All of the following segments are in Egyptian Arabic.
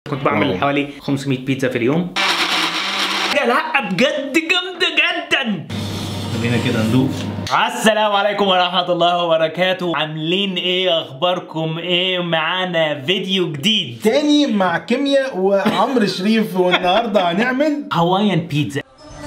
كنت بعمل واو. حوالي 500 بيتزا في اليوم لا بجد جامده جدا خلينا كده ندوق السلام عليكم ورحمة الله وبركاته عاملين ايه اخباركم ايه معانا فيديو جديد تاني مع كيمياء وعمرو شريف والنهارده هنعمل هوايان بيتزا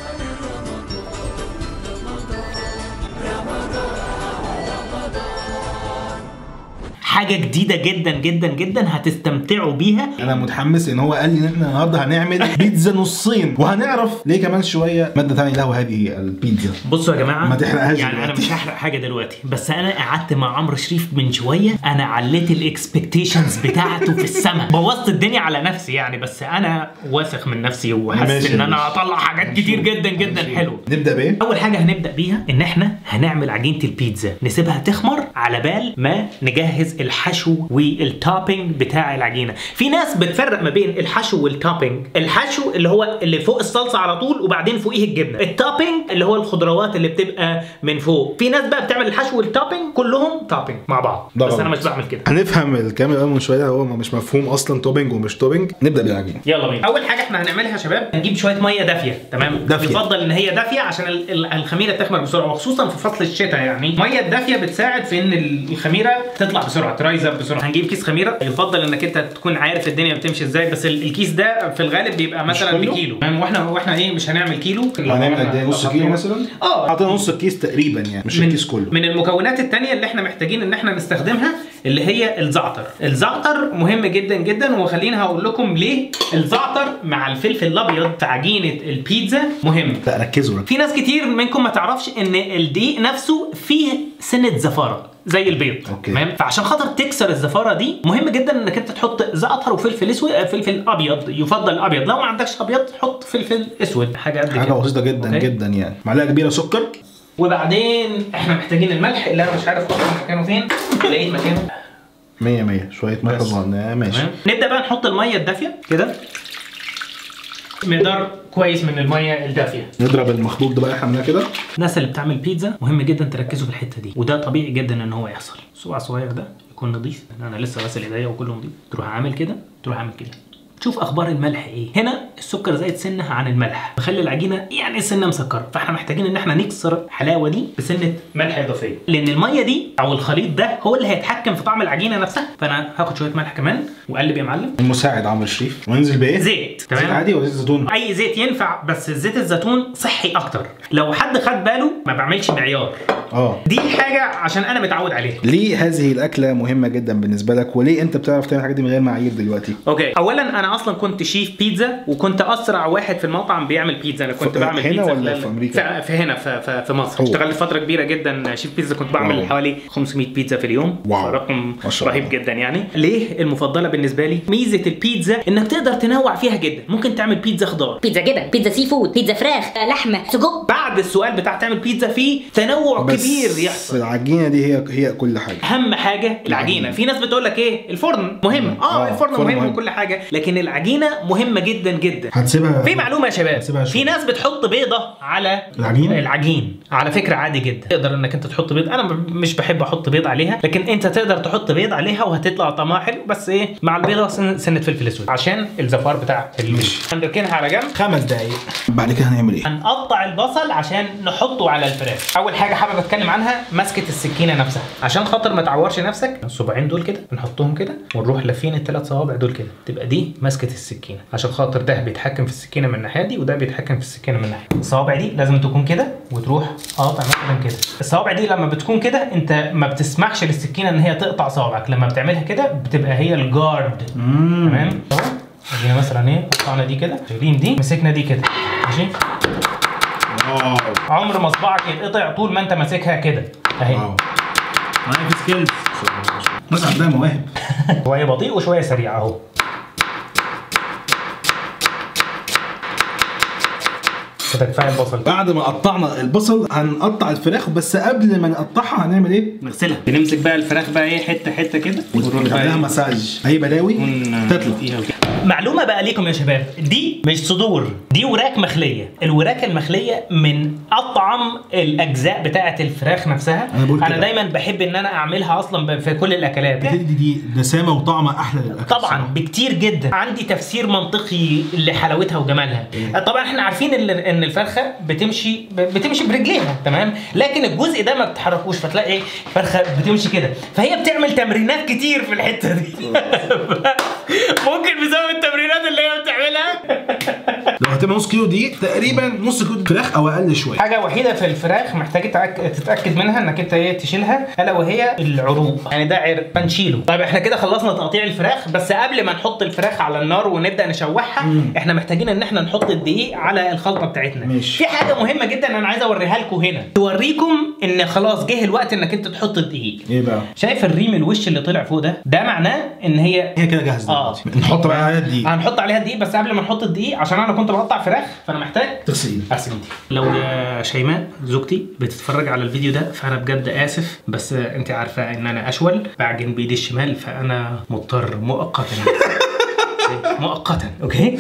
حاجة جديدة جدا جدا جدا هتستمتعوا بيها انا متحمس ان هو قال لي ان احنا النهارده هنعمل بيتزا نصين وهنعرف ليه كمان شويه ماده ثانيه له هذه البيتزا بصوا يا جماعه ما تحرقهاش يعني انا دلوقتي. مش هحرق حاجه دلوقتي بس انا قعدت مع عمرو شريف من شويه انا عليت الاكسبكتيشنز بتاعته في السماء بوظت الدنيا على نفسي يعني بس انا واثق من نفسي وحاسس ماشي ان يا انا باشا. هطلع حاجات كتير جدا جدا حلو نبدا بايه؟ اول حاجه هنبدا بيها ان احنا هنعمل عجينه البيتزا نسيبها تخمر على بال ما نجهز الحشو والتوبينج بتاع العجينه في ناس بتفرق ما بين الحشو والتوبينج الحشو اللي هو اللي فوق الصلصه على طول وبعدين فوقيه الجبنه التوبينج اللي هو الخضروات اللي بتبقى من فوق في ناس بقى بتعمل الحشو والتوبينج كلهم توبينج مع بعض ده بس انا غلط. مش بعمل كده هنفهم الكلام اللي قاله من شويه ده هو مش مفهوم اصلا توبنج ومش توبنج نبدا بالعجينه يلا بينا اول حاجه احنا هنعملها يا شباب هنجيب شويه ميه دافيه تمام دافية. يفضل ان هي دافيه عشان ال- ال- الخميره تخمر بسرعه وخصوصا في فصل الشتاء يعني الميه الدافيه بتساعد في ان ال- الخميره تطلع بسرعه ترايز اب بسرعه هنجيب كيس خميره يفضل انك انت تكون عارف الدنيا بتمشي ازاي بس ال- الكيس ده في الغالب بيبقى مثلا كله؟ بكيلو تمام واحنا واحنا ايه مش هنعمل كيلو هنعمل قد ايه نص كيلو مثلا؟ اه حاطين نص الكيس تقريبا يعني مش من الكيس كله من المكونات التانية اللي احنا محتاجين ان احنا نستخدمها اللي هي الزعتر الزعتر مهم جدا جدا وخليني هقول لكم ليه الزعتر مع الفلفل الابيض في عجينه البيتزا مهم لا ركزوا ركزوا في ناس كتير منكم ما تعرفش ان الدقيق نفسه فيه سنه زفاره زي البيض أوكي. تمام فعشان خاطر تكسر الزفاره دي مهم جدا انك انت تحط زعتر وفلفل اسود آه، فلفل ابيض يفضل ابيض لو ما عندكش ابيض حط فلفل اسود حاجه قد حاجه كده. بسيطه جدا أوكي؟ جدا يعني معلقه كبيره سكر وبعدين احنا محتاجين الملح اللي انا مش عارف اصلا مكانه فين لقيت مكانه 100 100 شويه ملح بس. صغننه ماشي تمام نبدا بقى نحط الميه الدافيه كده مقدار كويس من الميه الدافيه نضرب المخلوط ده بقى احنا عملناه كده الناس اللي بتعمل بيتزا مهم جدا تركزوا في الحته دي وده طبيعي جدا ان هو يحصل الصباع الصغير ده يكون نظيف انا لسه غاسل ايديا وكله نظيف تروح عامل كده تروح عامل كده تشوف اخبار الملح ايه هنا السكر زايد سنه عن الملح بخلي العجينه يعني سنه مسكره فاحنا محتاجين ان احنا نكسر الحلاوه دي بسنه ملح اضافيه لان الميه دي او الخليط ده هو اللي هيتحكم في طعم العجينه نفسها فانا هاخد شويه ملح كمان وقلب يا معلم المساعد عمرو شريف وننزل بايه؟ زيت زيت تمام عادي ولا زيت زيتون؟ اي زيت ينفع بس زيت الزيتون صحي اكتر لو حد خد باله ما بعملش معيار اه دي حاجه عشان انا متعود عليها ليه هذه الاكله مهمه جدا بالنسبه لك وليه انت بتعرف تعمل الحاجات دي من غير معايير دلوقتي؟ اوكي اولا انا اصلا كنت شيف بيتزا وكنت اسرع واحد في المطعم بيعمل بيتزا انا كنت ف- بعمل هنا بيتزا ولا خلال- في أمريكا؟ في, في هنا في, في, في مصر أوه. اشتغلت فتره كبيره جدا شيف بيتزا كنت بعمل واو. حوالي 500 بيتزا في اليوم واو. رقم ما شاء رهيب الله. جدا يعني ليه المفضله بالنسبه لي ميزه البيتزا انك تقدر تنوع فيها جدا ممكن تعمل بيتزا خضار بيتزا جبن بيتزا سي فود بيتزا فراخ آه، لحمه سجق بعد السؤال بتاع تعمل بيتزا فيه تنوع بس كبير يحصل العجينه دي هي هي كل حاجه اهم حاجه العجينه في ناس بتقول لك ايه الفرن مهم اه آه، الفرن الفرن مهم مهم. وكل حاجه لكن العجينه مهمه جدا جدا هتسيبها في معلومه يا شباب هتسيبها في شوية. ناس بتحط بيضه على العجين؟ العجين على فكره عادي جدا تقدر انك انت تحط بيض انا م- مش بحب احط بيض عليها لكن انت تقدر تحط بيض عليها وهتطلع طعمها حلو بس ايه مع البيضه سن- سنه فلفل اسود عشان الزفار بتاع المش هنركنها على جنب خمس دقايق بعد كده هنعمل ايه؟ هنقطع البصل عشان نحطه على الفراخ اول حاجه حابب اتكلم عنها مسكه السكينه نفسها عشان خاطر ما تعورش نفسك الصباعين دول كده بنحطهم كده ونروح لافين الثلاث صوابع دول كده تبقى دي مسكه السكينه عشان خاطر ده بيتحكم في السكينه من الناحيه دي وده بيتحكم في السكينه من الناحيه الصوابع دي لازم تكون كده وتروح قاطع مثلا كده الصوابع دي لما بتكون كده انت ما بتسمحش للسكينه ان هي تقطع صوابعك لما بتعملها كده بتبقى هي الجارد تمام اهو ادينا مثلا ايه قطعنا دي كده شايلين دي مسكنا دي كده ماشي واو عمر ما صباعك يتقطع طول ما انت ماسكها كده اهي واو لايف سكيلز ناس عندها مواهب شويه بطيء وشويه سريع اهو كده كفايه البصل بعد ما قطعنا البصل هنقطع الفراخ بس قبل ما نقطعها هنعمل ايه؟ نغسلها بنمسك بقى الفراخ بقى ايه حته حته كده ونروح نعمل بقى لها ايه مساج اي بلاوي ون- تطلع فيها وكده. معلومه بقى ليكم يا شباب دي مش صدور دي وراك مخليه الوراك المخليه من اطعم الاجزاء بتاعه الفراخ نفسها أنا بقول انا كده. دايما بحب ان انا اعملها اصلا ب- في كل الاكلات بتدي دي نسامه وطعم احلى للاكل طبعا الصراحة. بكتير جدا عندي تفسير منطقي لحلاوتها وجمالها طبعا احنا عارفين ان ان الفرخه بتمشي بتمشي برجليها تمام لكن الجزء ده ما بتحركوش فتلاقي ايه الفرخه بتمشي كده فهي بتعمل تمرينات كتير في الحته دي ممكن بسبب التمرينات اللي هي بتعملها لو هتبقى نص كيلو دي تقريبا نص كيلو فراخ او اقل شويه حاجه وحيده في الفراخ محتاج تأك- تتاكد منها انك انت ايه تشيلها الا وهي العروق يعني ده عرق فنشيله طيب احنا كده خلصنا تقطيع الفراخ بس قبل ما نحط الفراخ على النار ونبدا نشوحها احنا محتاجين ان احنا نحط الدقيق على الخلطه بتاعتنا ماشي. في حاجه مهمه جدا انا عايز اوريها لكم هنا توريكم ان خلاص جه الوقت انك انت تحط الدقيق ايه بقى شايف الريم الوش اللي طلع فوق ده ده معناه ان هي هي كده جاهزه آه. دلوقتي نحط بقى عليها دي هنحط عليها دقيق بس قبل ما نحط الدقيق عشان انا كنت بقطع فراخ فانا محتاج تغسل ايدك اسف انت لو يا شيماء زوجتي بتتفرج على الفيديو ده فانا بجد اسف بس انت عارفه ان انا اشول بعجن بايدي الشمال فانا مضطر مؤقتا مؤقتا اوكي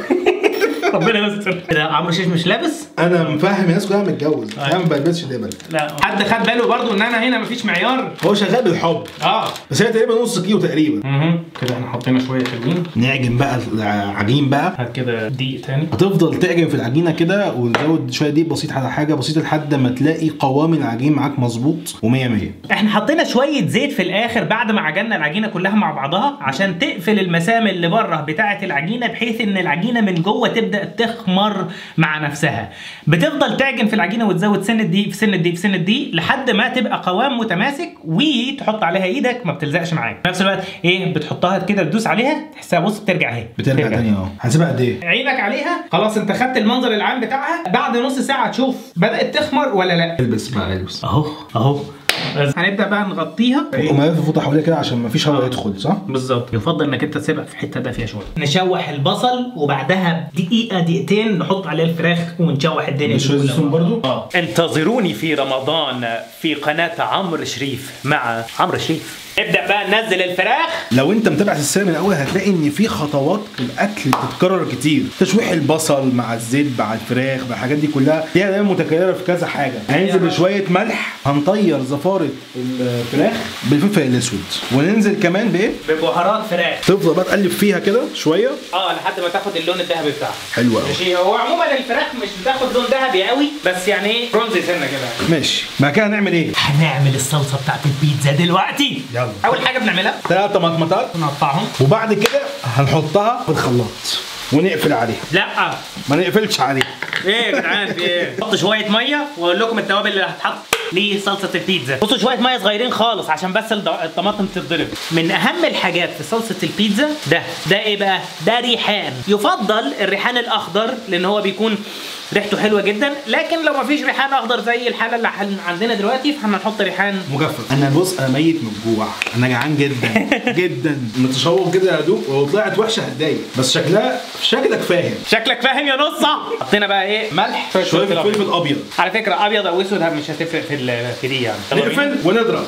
ربنا يستر كده عمرو شيش مش لابس انا مفهم الناس كلها متجوز انا ما بلبسش دبل لا حد خد باله برضو ان انا هنا مفيش معيار هو شغال بالحب اه بس هي تقريبا نص كيلو تقريبا مهم. كده احنا حطينا شويه حلوين نعجن بقى العجين بقى هات كده دقيق تاني هتفضل تعجن في العجينه كده وتزود شويه دقيق بسيط على حاجه بسيطه لحد ما تلاقي قوام العجين معاك مظبوط و100 100 احنا حطينا شويه زيت في الاخر بعد ما عجنا العجينه كلها مع بعضها عشان تقفل المسام اللي بره بتاعه العجينه بحيث ان العجينه من جوه تبدا تخمر مع نفسها بتفضل تعجن في العجينه وتزود سن الدقيق في سن الدقيق في سن الدقيق لحد ما تبقى قوام متماسك وتحط عليها ايدك ما بتلزقش معاك في نفس الوقت ايه بتحطها كده تدوس عليها تحسها بص بترجع اهي بترجع تاني اهو هنسيبها قد ايه؟ عينك عليها خلاص انت خدت المنظر العام بتاعها بعد نص ساعه تشوف بدات تخمر ولا لا البس بقى البس اهو اهو هنبدا بقى نغطيها وما في فوطه حواليها كده عشان ما فيش هواء يدخل صح؟ بالظبط يفضل انك انت تسيبها في حته دافيه شويه نشوح البصل وبعدها دقيقه دقيقتين نحط عليه الفراخ ونشوح الدنيا مش لازم يكون برضو؟ اه انتظروني في رمضان في قناه عمرو شريف مع عمرو شريف نبدا بقى ننزل الفراخ لو انت متابع السلسله من الاول هتلاقي ان في خطوات في الاكل بتتكرر كتير تشويح البصل مع الزيت مع الفراخ مع الحاجات دي كلها هي دايما متكرره في كذا حاجه هننزل بشويه ملح هنطير زفاره الفراخ بالفلفل الاسود وننزل كمان بايه ببهارات فراخ تفضل بقى تقلب فيها كده شويه اه لحد ما تاخد اللون الذهبي بتاعها حلو قوي ماشي هو عموما الفراخ مش بتاخد لون ذهبي قوي بس يعني ايه برونزي سنه كده ماشي بعد كده هنعمل ايه هنعمل الصلصه بتاعت البيتزا دلوقتي يلا. اول حاجه بنعملها ثلاث طماطمات نقطعهم وبعد كده هنحطها في الخلاط ونقفل عليها لا ما نقفلش عليها ايه يا جدعان في ايه؟ حط شويه ميه واقول لكم التوابل اللي هتتحط لصلصه البيتزا. بصوا شويه ميه صغيرين خالص عشان بس الد- الطماطم تتضرب. من اهم الحاجات في صلصه البيتزا ده ده ايه بقى؟ ده ريحان. يفضل الريحان الاخضر لان هو بيكون ريحته حلوه جدا لكن لو ما فيش ريحان اخضر زي الحاله اللي حل- عندنا دلوقتي فاحنا هنحط ريحان مجفف انا بص انا ميت من الجوع انا جعان جدا جدا متشوق كده يا دوب ولو طلعت وحشه هتضايق بس شكلها شكلك فاهم شكلك فاهم يا نصه حطينا بقى ايه ملح شويه فلفل أبيض. فلفل ابيض على فكره ابيض او اسود مش هتفرق في ال- في دي يعني نقفل ونضرب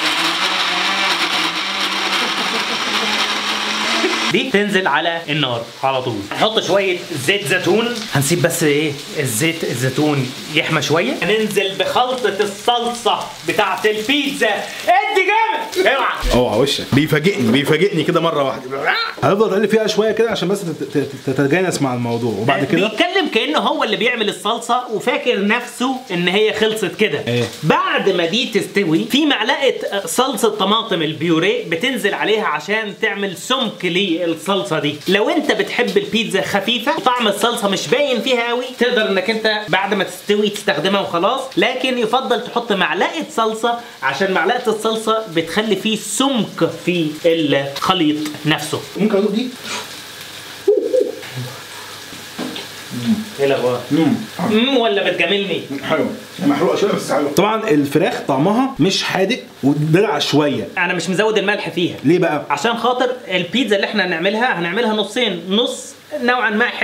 دي تنزل على النار على طول هنحط شويه زيت زيتون هنسيب بس ايه الزيت الزيتون يحمى شويه هننزل بخلطه الصلصه بتاعه البيتزا ادي جامد اوعى اوعى وشك بيفاجئني بيفاجئني كده مره واحده هنفضل نقلب فيها شويه كده عشان بس تت- تت- تتجانس مع الموضوع وبعد كده بيتكلم كانه هو اللي بيعمل الصلصه وفاكر نفسه ان هي خلصت كده إيه؟ بعد ما دي تستوي في معلقه صلصه طماطم البيوريه بتنزل عليها عشان تعمل سمك للصلصه دي لو انت بتحب البيتزا خفيفه وطعم الصلصه مش باين فيها قوي تقدر انك انت بعد ما تستوي تستخدمها وخلاص لكن يفضل تحط معلقه صلصه عشان معلقه الصلصه بتخلي فيه سمك في الخليط نفسه ممكن ادوق دي ايه الاخبار امم ولا بتجاملني حلو محروقه شويه بس حلوه طبعا الفراخ طعمها مش حادق ودلع شويه انا مش مزود الملح فيها ليه بقى عشان خاطر البيتزا اللي احنا هنعملها هنعملها نصين نص نوعا ما حلو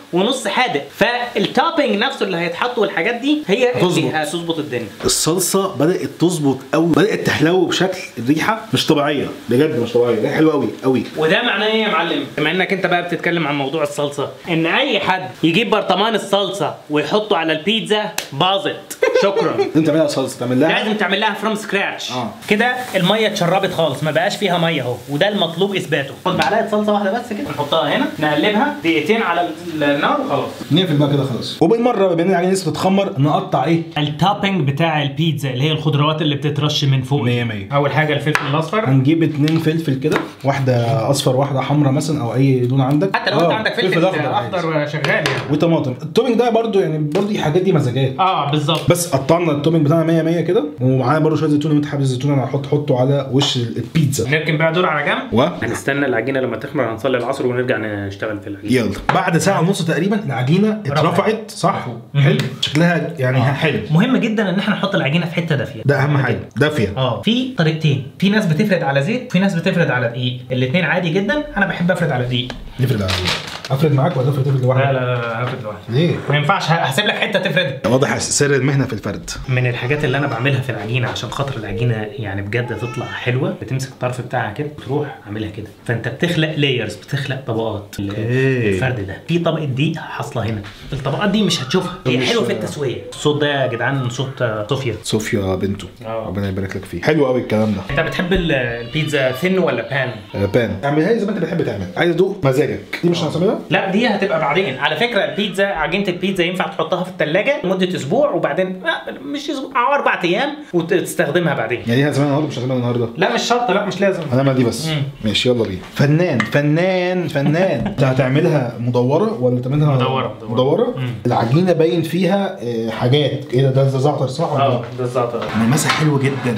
ونص حادق فالتوبينج نفسه اللي هيتحط والحاجات دي هي اللي هتظبط. هتظبط الدنيا الصلصه بدات تظبط قوي بدات تحلو بشكل الريحه مش طبيعيه بجد مش طبيعيه ريحه حلوه قوي قوي وده معناه ايه يا معلم؟ بما انك انت بقى بتتكلم عن موضوع الصلصه ان اي حد يجيب برطمان الصلصه ويحطه على البيتزا باظت شكرا انت تعملها صلصه تعمل لها لازم تعمل لها فروم سكراتش آه. كده الميه اتشربت خالص ما بقاش فيها ميه اهو وده المطلوب اثباته خد معلقه صلصه واحده بس كده نحطها هنا نقلبها دقيقتين على النار وخلاص نقفل بقى كده خلاص وبالمره بما ان العجينه لسه بتتخمر نقطع ايه التوبينج بتاع البيتزا اللي هي الخضروات اللي بتترش من فوق مية مية. اول حاجه الفلفل الاصفر هنجيب اتنين فلفل كده واحده اصفر واحده حمراء مثلا او اي لون عندك حتى لو انت آه، عندك فلفل اخضر, عادي. أخضر شغال يعني وطماطم التوبينج ده برضو يعني برضو الحاجات دي مزاجات اه بالظبط بس قطعنا التوبينج بتاعنا 100 100 كده ومعانا برضو شويه زيتون لو انت حابب الزيتون انا هحط حطه على وش البيتزا نركن بقى دول على جنب و هنستنى العجينه لما تخمر هنصلي العصر ونرجع نشتغل في العجينه يلا بعد ساعه ونص تقريبا العجينه اترفعت صح مم. حلو شكلها يعني حلو مهم جدا ان احنا نحط العجينه في حته دافيه ده اهم حاجه دافيه اه في طريقتين في ناس بتفرد على زيت وفي ناس بتفرد على دقيق الاثنين عادي جدا انا بحب افرد على دقيق نفرد على افرد معاك ولا افرد تفرد لا لوحدك لا لا هفرد لوحدي ليه ما ينفعش ه- هسيب لك حته تفرد واضح سر المهنه في الفرد من الحاجات اللي انا بعملها في العجينه عشان خاطر العجينه يعني بجد تطلع حلوه بتمسك الطرف بتاعها كده تروح عاملها كده فانت بتخلق لايرز بتخلق طبقات ال- أوكي. الفرد ده في طبقه دقيق حاصله هنا الطبقات دي مش هتشوفها هي مش- حلوه في التسويه الصوت ده يا جدعان صوت آه، صوفيا صوفيا بنته آه. ربنا يبارك لك فيه حلو قوي الكلام ده انت بتحب ال- البيتزا ثين ولا بان آه، بان اعملها لي زي ما انت بتحب تعمل عايز ادوق مزاجك دي مش هنعملها لا دي هتبقى بعدين على فكره البيتزا عجينه البيتزا ينفع تحطها في الثلاجه لمده اسبوع وبعدين آه، مش اسبوع او اربع ايام وتستخدمها بعدين يعني دي هنعملها النهارده مش هنعملها النهارده لا مش شرط لا مش لازم هنعمل دي بس مم. ماشي يلا بينا فنان فنان فنان انت هتعملها مدوره ولا تعملها مدورة، مدورة. مدوره مم. العجينه باين فيها آه، حاجات ايه ده ده ده زعتر صح ولا اه إيه؟ بالظبط ملمسها حلو جدا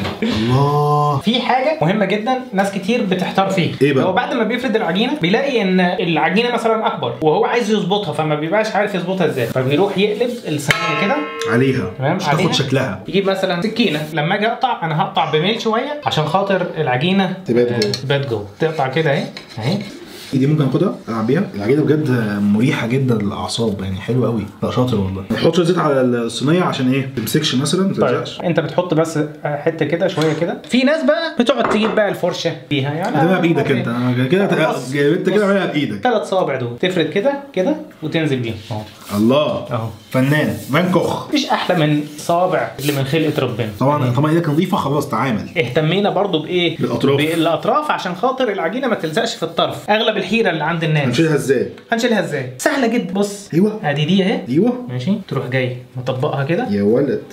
الله في حاجه مهمه جدا ناس كتير بتحتار فيه إيه بقى؟ هو بعد ما بيفرد العجينه بيلاقي ان العجينه مثلا اكبر وهو عايز يظبطها فما بيبقاش عارف يظبطها ازاي فبيروح يقلب الصينيه كده عليها تمام مش عليها. تاخد شكلها يجيب مثلا سكينه لما اجي اقطع انا هقطع بميل شويه عشان خاطر العجينه تبات آه، جوه. تبات جوه تقطع كده اهي اهي دي ممكن اخدها العب بيها العجينه بجد مريحه جدا للاعصاب يعني حلوه قوي لا شاطر والله نحط زيت على الصينيه عشان ايه ما تمسكش مثلا ما طيب تلزقش انت بتحط بس حته كده شويه كده في ناس بقى بتقعد تجيب بقى الفرشه فيها يعني هتعملها بايدك انت انا كده بص. انت كده اعملها بايدك ثلاث صوابع دول تفرد كده كده وتنزل بيهم اهو الله اهو فنان فانكوخ مفيش احلى من صوابع اللي من خلقه ربنا طبعا طبعا ايدك نظيفه خلاص تعامل اهتمينا برضو بايه بالأطراف. بالاطراف عشان خاطر العجينه ما تلزقش في الطرف اغلب الحيره اللي عند الناس هنشيلها ازاي هنشيلها ازاي سهله جدا بص ايوه ادي دي اهي ايوه ماشي تروح جاي مطبقها كده يا ولد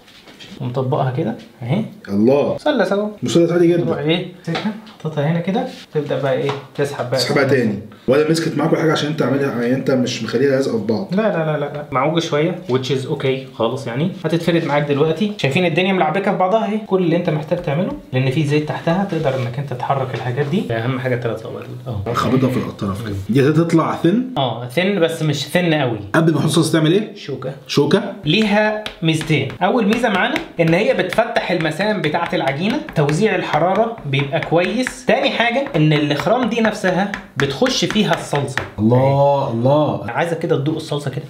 ومطبقها كده اهي الله مثلث اهو مثلث عادي تروح جدا ايه تمسكها حطها هنا كده تبدا بقى ايه تسحب بقى اسحبها تاني ولا مسكت معاك ولا حاجه عشان انت عاملها يعني انت مش مخليها لازقه في بعض لا لا لا لا لا معوجه شويه which is اوكي خالص يعني هتتفرد معاك دلوقتي شايفين الدنيا ملعبكه في بعضها اهي كل اللي انت محتاج تعمله لان في زيت تحتها تقدر انك انت تحرك الحاجات دي اهم حاجه الثلاث صوابع دول اهو خبطها في الطرف كده دي هتطلع ثن اه ثن بس مش ثن قوي قبل ما احط صوص تعمل ايه؟ شوكه شوكه ليها ميزتين اول ميزه معانا ان هي بتفتح المسام بتاعه العجينه توزيع الحراره بيبقى كويس تاني حاجه ان الاخرام دي نفسها بتخش فيها الصلصه الله الله عايزك كده تدوق الصلصه كده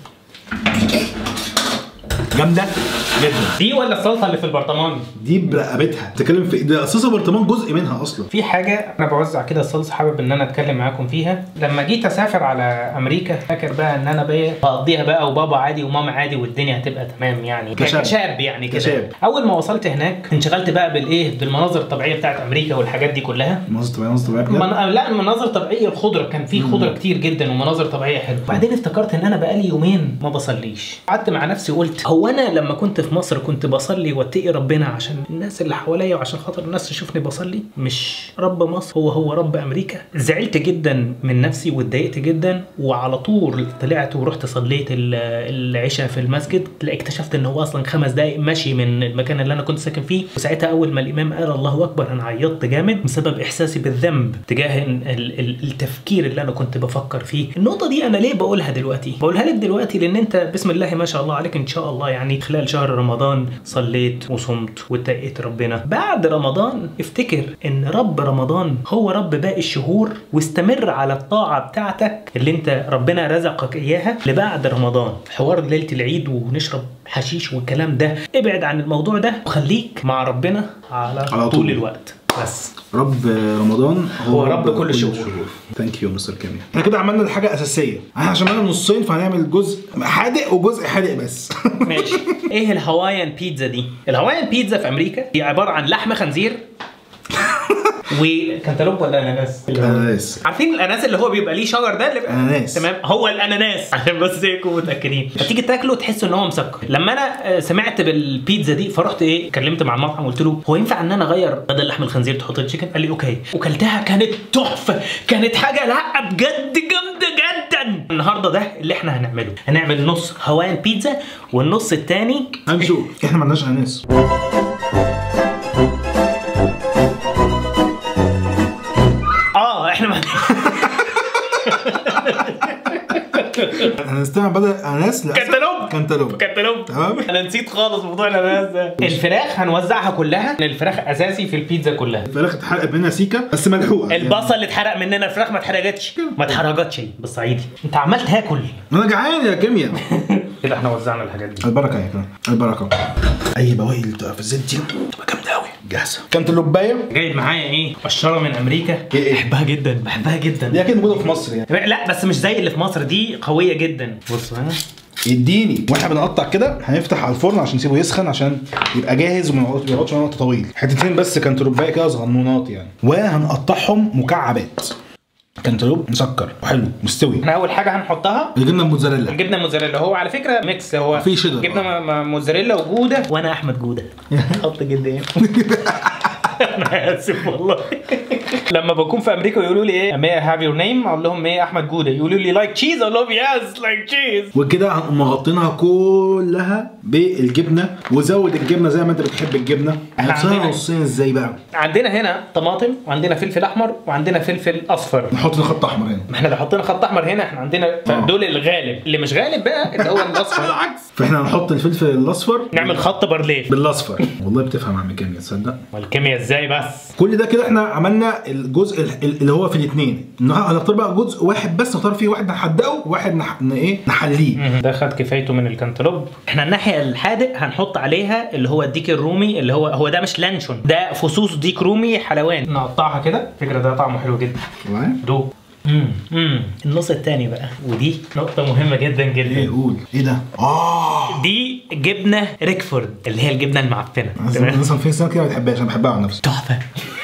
جامده جدا دي ولا الصلصه اللي في البرطمان دي برقبتها تتكلم في ده اساسا برطمان جزء منها اصلا في حاجة أنا بوزع كده الصلصة حابب إن أنا أتكلم معاكم فيها، لما جيت أسافر على أمريكا فاكر بقى إن أنا بقى بقضيها بقى وبابا عادي وماما عادي والدنيا هتبقى تمام يعني كشاب. كشاب يعني كده كشاب. أول ما وصلت هناك انشغلت بقى بالإيه؟ بالمناظر الطبيعية بتاعت أمريكا والحاجات دي كلها. منظر طبيعي منظر طبيعي بجد من... لا المناظر طبيعية الخضرة كان في خضرة كتير جدا ومناظر طبيعية حلوة بعدين افتكرت ان انا بقالي يومين ما بصليش قعدت مع نفسي وقلت هو انا لما كنت في مصر كنت بصلي واتقي ربنا عشان الناس اللي حواليا وعشان خاطر الناس تشوفني بصلي مش رب مصر هو هو رب امريكا زعلت جدا من نفسي واتضايقت جدا وعلى طول طلعت ورحت صليت ال- العشاء في المسجد لا اكتشفت ان هو اصلا خمس دقايق ماشي من المكان اللي انا كنت ساكن فيه وساعتها اول ما الامام قال الله اكبر انا عيطت جامد بسبب احساسي بالذنب تجاه ال- ال- ال- التفكير اللي انا كنت بفكر فيه النقطه دي انا ليه بقولها دلوقتي بقولها لك دلوقتي لان انت بسم الله ما شاء الله عليك ان شاء الله يعني خلال شهر رمضان صليت وصمت واتقيت ربنا بعد رمضان افتكر ان رب رمضان هو رب باقي الشهور واستمر على الطاعة بتاعتك اللي انت ربنا رزقك اياها لبعد رمضان حوار ليلة العيد ونشرب حشيش والكلام ده ابعد عن الموضوع ده وخليك مع ربنا على, على طول طول. الوقت بس رب رمضان هو رب كل الشهور. ثانك يو مستر كامل احنا كده عملنا الحاجه الاساسيه احنا عشان عملنا نصين فهنعمل جزء حادق وجزء حادق بس ماشي ايه الهوايان بيتزا دي الهوايان بيتزا في امريكا هي عباره عن لحم خنزير وكنتالوب ولا اناناس اناناس عارفين الاناناس اللي هو بيبقى ليه شجر ده اللي بيبقى أناناس. تمام هو الاناناس عشان بس يكونوا متاكدين فتيجي تاكله تحس ان هو مسكر لما انا آه، سمعت بالبيتزا دي فرحت ايه كلمت مع المطعم قلت له هو ينفع ان انا اغير بدل لحم الخنزير تحط تشيكن قال لي اوكي وكلتها كانت تحفه كانت حاجه لا بجد جامده جدا النهارده ده اللي احنا هنعمله هنعمل نص هوايان بيتزا والنص التاني هنشوف احنا ما عندناش اناناس اه احنا ما هنستعمل بدل اناناس للأسف كنتالوب كنتالوب كنتالوب تمام. انا نسيت خالص موضوع الاناناس ده الفراخ هنوزعها كلها الفراخ اساسي في البيتزا كلها الفراخ اتحرقت منها سيكا بس ملحوقه يعني. البصل اللي اتحرق مننا الفراخ ما اتحرقتش ما اتحرقتش بالصعيدي انت عمال تاكل انا جعان يا كيمياء كده احنا وزعنا الحاجات دي البركه يا كمان البركه اي بواقي اللي بتبقى في الزيت دي تبقى جامده قوي جاهزه كانتالوبايه جايب معايا ايه قشره من امريكا إيه؟ بحبها جدا بحبها دي جدا اكيد موجوده في مصر يعني لا بس مش زي اللي في مصر دي قويه جدا بص ها اديني واحنا بنقطع كده هنفتح على الفرن عشان نسيبه يسخن عشان يبقى جاهز وما يقعدش- ما يقعدش معانا وقت طويل حتتين بس كانتالوبايه كده صغنونات يعني وهنقطعهم مكعبات كانتالوب مسكر وحلو مستوي احنا اول حاجه هنحطها الجبنه الموتزاريلا الجبنه موزاريلا هو على فكره ميكس هو في شيدر. جبنه م- م- موزاريلا وجوده وانا احمد جوده حط جدا ايه انا اسف والله لما بكون في امريكا ويقولوا لي ايه may I have your name اقول لهم ايه احمد جوده يقولوا لي لايك تشيز اقول لهم يس لايك تشيز وكده هنقوم مغطينها كلها بالجبنه وزود الجبنه زي ما انت بتحب الجبنه احنا هنقسمها عندنا- نصين ازاي بقى عندنا هنا طماطم وعندنا فلفل احمر وعندنا فلفل اصفر نحط خط احمر هنا ما احنا لو حطينا خط احمر هنا احنا عندنا دول الغالب اللي مش غالب بقى اللي هو الاصفر فاحنا هنحط الفلفل الاصفر نعمل خط بارليه بالاصفر والله بتفهم عم كيمياء تصدق والكيمياء ازاي بس كل ده كده احنا عملنا الجزء ال- ال- اللي هو في الاثنين هنختار بقى جزء واحد بس نختار فيه واحد نحدقه وواحد نح... ن- ايه نحليه ده خد كفايته من الكنتالوب احنا الناحيه الحادق هنحط عليها اللي هو الديك الرومي اللي هو هو ده مش لانشون ده فصوص ديك رومي حلوان نقطعها كده فكره ده طعمه حلو جدا معايا دوب امم امم النص التاني بقى ودي نقطه مهمه جدا ايه جدا قول ايه ده اه دي جبنه ريكفورد اللي هي الجبنه المعفنه تمام؟ مثلا في سنه كده ما بتحبهاش انا بحبها عن نفسي تحفه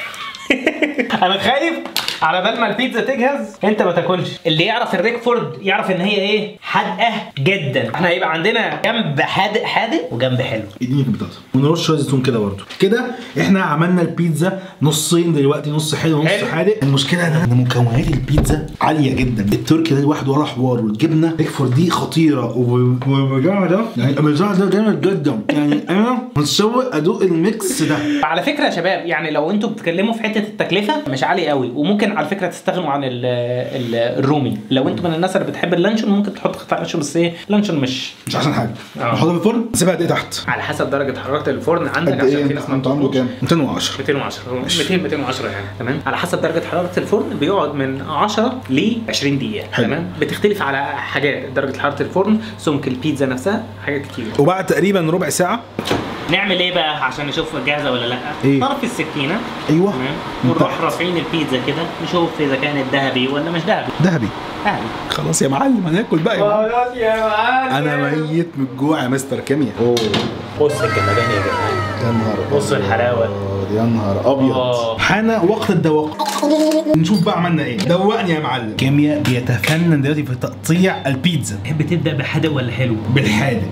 انا خايف على بال ما البيتزا تجهز انت ما تاكلش اللي يعرف الريكفورد يعرف ان هي ايه حادقه جدا احنا هيبقى عندنا جنب حادق حادق وجنب حلو اديني البطاطا ونرش شويه زيتون كده برضه كده احنا عملنا البيتزا نصين دلوقتي نص حلو ونص حلو. حادق المشكله ده ان مكونات البيتزا عاليه جدا التركي ده لوحده ولا حوار والجبنه ريكفورد دي خطيره والبجاع ده يعني البجاع ده جامد جدا يعني انا متشوق ادوق الميكس ده على فكره يا شباب يعني لو انتوا بتتكلموا في حته التكلفه مش عالي قوي وممكن على فكره تستغنوا عن ال ال الرومي لو انتوا من الناس اللي بتحب اللانشون ممكن تحط قطع لانشون بس ايه اللانشون مش مش احسن حاجه آه. نحطها في الفرن نسيبها قد ايه تحت على حسب درجه حراره الفرن عندك قد عشان ايه في ناس ما انت عامله بتطلبش. كام 210 210 200 210 يعني تمام على حسب درجه حراره الفرن بيقعد من 10 ل 20 دقيقه حلو. تمام بتختلف على حاجات درجه حراره الفرن سمك البيتزا نفسها حاجات كتير وبعد تقريبا ربع ساعه نعمل ايه بقى عشان نشوف جاهزه ولا لا إيه؟ طرف السكينه ايوه تمام ونروح رافعين البيتزا كده نشوف اذا كانت ذهبي ولا مش ذهبي ذهبي ذهبي خلاص يا معلم هناكل بقى يا معلم. خلاص يا معلم انا ميت من الجوع يا مستر كيمياء اوه بص الجمدان يا جدعان يا نهار بص الحلاوة. أبيض، يا نهار ابيض آه. حان وقت الدواق نشوف بقى عملنا ايه دوقني يا معلم كيمياء بيتفنن دلوقتي في تقطيع البيتزا تحب تبدا بحادق ولا حلو؟ بالحادق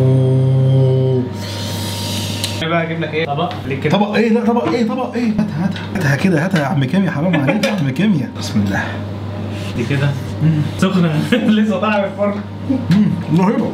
بقى اجيب لك ايه؟ طبق ليك كده طبق ايه لا طبق ايه طبق ايه هاتها هاتها هاتها كده هاتها يا عم كيمياء حرام عليك يا عم كيمياء بسم الله دي كده سخنه لسه طالعه من الفرن مم، رهيبه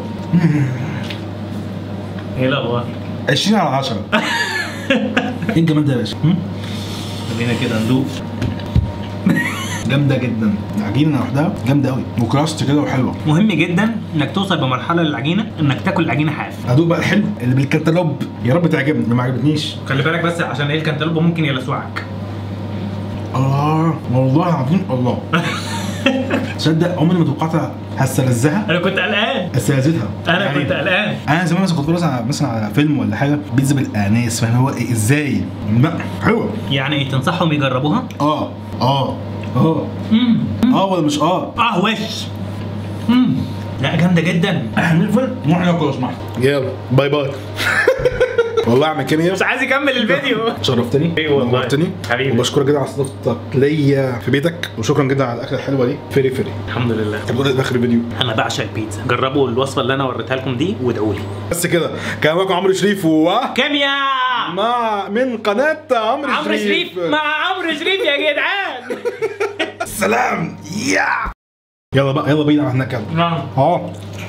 ايه الاخبار؟ 20 على 10 ايه الجمال ده يا باشا مم؟ خلينا كده ندوق جامده جدا العجينه لوحدها جامده قوي وكراست كده وحلوه مهم جدا انك توصل بمرحله للعجينه انك تاكل العجينه حاف ادوق بقى الحلو اللي بالكنتالوب يا رب تعجبني ما عجبتنيش خلي بالك بس عشان ايه الكنتالوب ممكن يلسوعك الله والله العظيم الله تصدق عمري ما توقعت هستلذها انا كنت قلقان بس لذتها انا يعني كنت قلقان انا زمان مثلا كنت بتفرج على مثلا على فيلم ولا حاجه بيتزا بالاناناس فاهم هو إيه ازاي لا حلوه يعني تنصحهم يجربوها اه اه اه امم اه ولا مش اه اه وش امم لا جامده جدا هنقفل نروح ناكل لو سمحت يلا باي باي والله اعمل كده مش عايز يكمل الفيديو شرفتني أيوة والله. نورتني حبيبي. وبشكرك جدا على استضافتك ليا في بيتك وشكرا جدا على الاكله الحلوه دي فيري فيري الحمد لله طب قول إيه في اخر الفيديو انا بعشق البيتزا جربوا الوصفه اللي انا وريتها لكم دي وادعوا لي بس كده كان معاكم عمرو شريف و كيمياء مع من قناه عمرو عمرو شريف مع عمرو شريف يا جدعان سلام يا يلا بقى يلا بينا على هناك يلا نعم اه